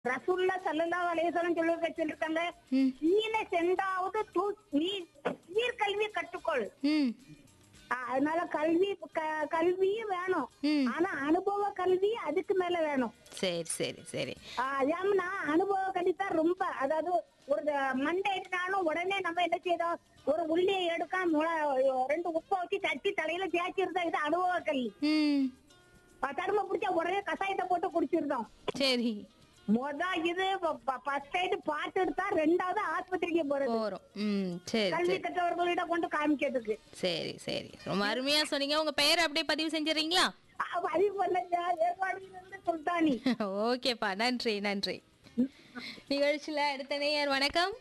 ரசூல்லா சல்லல்லாஹு அலைஹி வஸல்லம் சொல்லுங்க சொல்லிருக்காங்க ம். ஈன சென்றாவது தூ நீ சீர்கல்வி கற்றுக்கொள் ம் ஆ, அதனால கல்வி க- கல்வியும் வேணும் ம். ஆனா அனுபவ கல்வி அதுக்கு மேல வேணும் சரி சரி சரி ஆ, ஏம்னா அனுபவ கல்வி தான் ரொம்ப அதாவது ஒரு மண்டை எடுத்தாலும் உடனே நம்ம என்ன செய்யறோம் ஒரு உள்ளியை எடுக்க முளை- ரெண்டு உப்பை வச்சு தட்டி தலையில தேய்ச்சிருந்தோம் இது அனுபவ கல்வி ம் ஆ, தரும பிடிச்சா உடனே கஷாயத்தை போட்டு குடிச்சிருந்தோம் சரி மொத இது ஃபர்ஸ்ட் எய்டு பார்த்துட்டு தான் ரெண்டாவது ஆஸ்பத்திரிக்கு போறது போறோம் ம் சரி கல்வி சரி கற்றவர்களிடம் கொண்டு காமிக்கிறதுக்கு சரி சரி ரொம்ப அருமையா சொன்னீங்க உங்க பெயர் அப்படியே பதிவு செஞ்சிடறீங்களா அ- பதிவு பண்ண ஏற்பாடுலேருந்து சுல்தானி ஓகேப்பா நன்றி நன்றி நிகழ்ச்சியில அடுத்த நேயர் வணக்கம்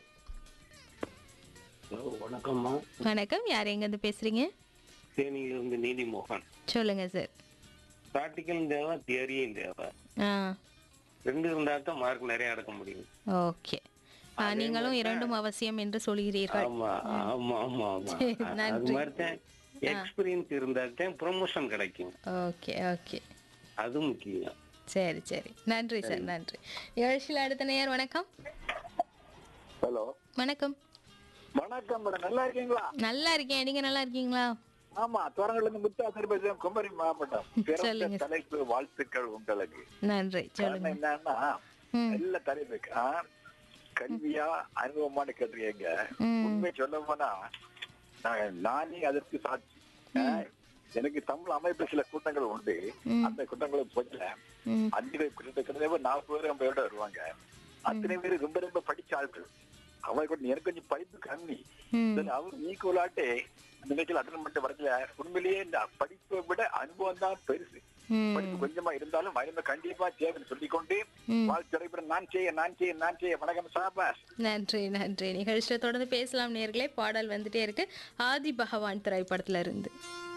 ஹலோ வணக்கம்மா வணக்கம் யார் எங்க இருந்து பேசுறீங்க தேனியிலிருந்து நீதி மோகன் சொல்லுங்க சார் ப்ராக்டிக்கலும் தேவை தியரியும் தேவை ஆ ரெண்டு இருந்தா தான் மார்க் நிறைய எடுக்க முடியும் ஓகே ஆ, நீங்களும் இரண்டும் அவசியம் என்று சொல்கிறீர்கள் ஆமா ஆமா ஆமா ஆமா சரி, அ- அது நன்றி. மாதிரி தான் எக்ஸ்பீரியன்ஸ் இருந்தா தான் ப்ரொமோஷன் கிடைக்கும் ஓகே ஓகே அது முக்கியம் சரி சரி நன்றி சார் நன்றி நிகழ்ச்சியில் அடுத்த நேயர் வணக்கம் ஹலோ வணக்கம் வணக்கம் மேடம் நல்லா இருக்கீங்களா நல்லா இருக்கேன் நீங்க நல்லா இருக்கீங்களா ஆமா தோரங்கள்ல இருந்து முத்தாசர் பேசுறேன் குமரி மாவட்டம் பிறந்த சொல்லுங்க. தலைப்பு வாழ்த்துக்கள் உங்களுக்கு நன்றி காரணம் சொல்லுங்க என்னன்னா ம். நல்ல தலைப்பு ஆ, கல்வியா அனுபவமானு கேட்டிருக்கீங்க ம். உண்மை சொல்ல போனா நான் நானே அதற்கு சாட்சி ஆ, எனக்கு தமிழ் அமைப்பு சில கூட்டங்கள் உண்டு ம். அந்த கூட்டங்களுக்கு போயில ம் அஞ்சு கிட்டத்தட்ட நாற்பது பேர் ஐம்பது பேர் வருவாங்க அத்தனை பேர் ரொம்ப ரொம்ப படிச்ச ஆட்கள் அவங்க கூட எனக்கு கொஞ்சம் படிப்பு கம்மி ம் இதுல அவர் ஈக்குவலாட்டே அந்த நிகழ்ச்சியில் அட்டன் பண்ணிட்டு வரதுல உண்மையிலேயே இந்த படிப்பை விட அனுபவம் தான் பெருசு படிப்பு ம் கொஞ்சமா இருந்தாலும் மருந்து கண்டிப்பா தேவைன்னு சொல்லிக்கொண்டு ம். வாழ்க்கை நான் செய்ய நான் செய்ய நான் செய்ய வணக்கம் சாபாஸ் நன்றி நன்றி நிகழ்ச்சியில் தொடர்ந்து பேசலாம் நேர்களே பாடல் வந்துட்டே இருக்கு ஆதி பகவான் திரைப்படத்துல இருந்து